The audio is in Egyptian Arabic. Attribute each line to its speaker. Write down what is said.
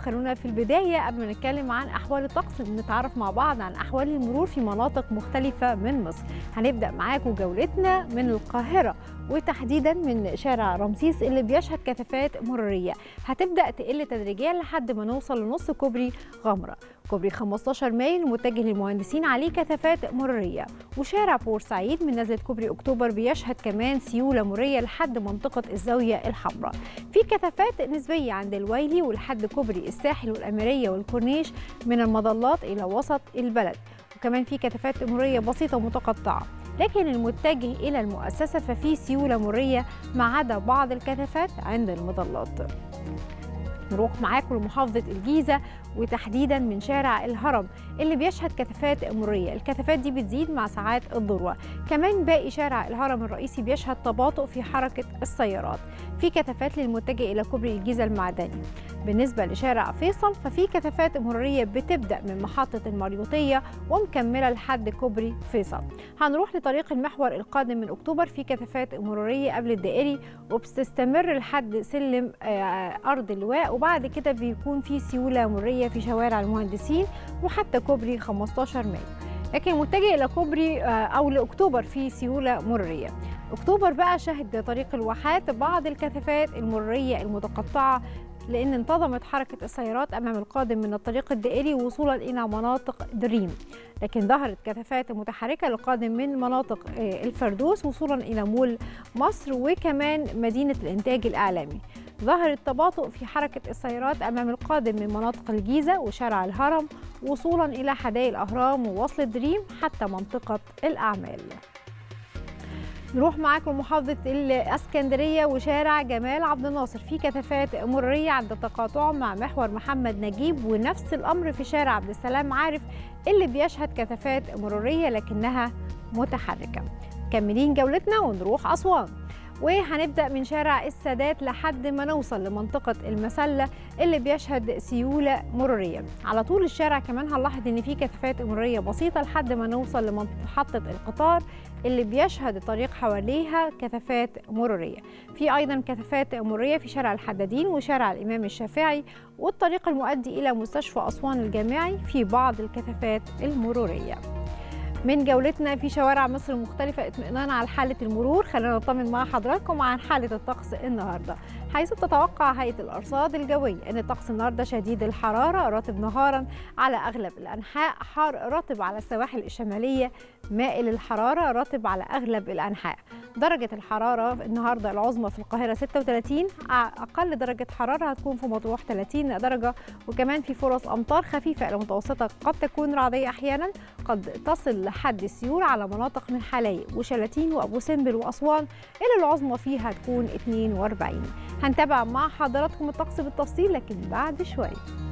Speaker 1: خلونا في البداية قبل ما نتكلم عن أحوال الطقس نتعرف مع بعض عن أحوال المرور في مناطق مختلفة من مصر هنبدأ معاكم جولتنا من القاهرة وتحديدا من شارع رمسيس اللي بيشهد كثافات مرورية هتبدأ تقل تدريجيا لحد ما نوصل لنص كوبري غمرة كوبري 15 مايو المتجه للمهندسين عليه كثافات مرورية وشارع بورسعيد من نزلة كوبري أكتوبر بيشهد كمان سيولة مرورية لحد منطقة الزاوية الحمراء في كثافات نسبية عند الويلي ولحد كوبري الساحل والأميرية والكورنيش من المظلات إلى وسط البلد وكمان في كثافات مرورية بسيطة متقطعة لكن المتجه إلى المؤسسة ففي سيولة مرورية ما عدا بعض الكثافات عند المظلات نروح معاكم لمحافظة الجيزة وتحديدا من شارع الهرم اللي بيشهد كثافات مرورية الكثافات دي بتزيد مع ساعات الذروة كمان باقي شارع الهرم الرئيسي بيشهد تباطؤ في حركة السيارات في كثافات للمتجه إلى كوبري الجيزة المعدني بالنسبة لشارع فيصل ففي كثافات مرورية بتبدأ من محطة المريوطية ومكملة لحد كوبري فيصل هنروح لطريق المحور القادم من أكتوبر في كثافات مرورية قبل الدائري وبتستمر لحد سلم أرض اللواء وبعد كده بيكون في سيولة مرورية في شوارع المهندسين وحتى كوبري 15 مايو لكن متجه إلى كوبري أو لأكتوبر في سيولة مرورية أكتوبر بقى شهد طريق الواحات بعض الكثافات المرورية المتقطعة لأن انتظمت حركة السيارات أمام القادم من الطريق الدائري وصولا إلى مناطق دريم لكن ظهرت كثافات متحركة للقادم من مناطق الفردوس وصولا إلى مول مصر وكمان مدينة الإنتاج الإعلامي ظهر التباطؤ في حركة السيارات أمام القادم من مناطق الجيزة وشارع الهرم وصولا إلى حدائق الأهرام ووصل دريم حتى منطقة الأعمال نروح معاكم محافظة الاسكندرية وشارع جمال عبد الناصر في كثافات مرورية عند تقاطعه مع محور محمد نجيب ونفس الأمر في شارع عبد السلام عارف اللي بيشهد كثافات مرورية لكنها متحركة كملين جولتنا ونروح أسوان وهنبدا من شارع السادات لحد ما نوصل لمنطقه المسله اللي بيشهد سيوله مروريه على طول الشارع كمان هنلاحظ ان في كثافات مروريه بسيطه لحد ما نوصل لمحطه القطار اللي بيشهد الطريق حواليها كثافات مروريه في ايضا كثافات مروريه في شارع الحدادين وشارع الامام الشافعي والطريق المؤدي الى مستشفى اسوان الجامعي في بعض الكثافات المروريه من جولتنا في شوارع مصر المختلفة اطمئنان على حالة المرور خلينا نطمن مع حضراتكم عن حالة الطقس النهاردة حيث تتوقع هيئة الأرصاد الجوية أن الطقس النهاردة شديد الحرارة رطب نهارا على أغلب الأنحاء حار رطب على السواحل الشمالية مائل الحرارة رطب على أغلب الأنحاء درجة الحرارة النهاردة العظمى في القاهرة 36 أقل درجة حرارة هتكون في مطروح 30 درجة وكمان في فرص أمطار خفيفة إلى متوسطة قد تكون رعدية أحيانا قد تصل لحد السيول على مناطق من حلايب وشلاتين وأبو سمبل وأسوان إلى العظمى فيها تكون 42 هنتابع مع حضراتكم الطقس بالتفصيل لكن بعد شوية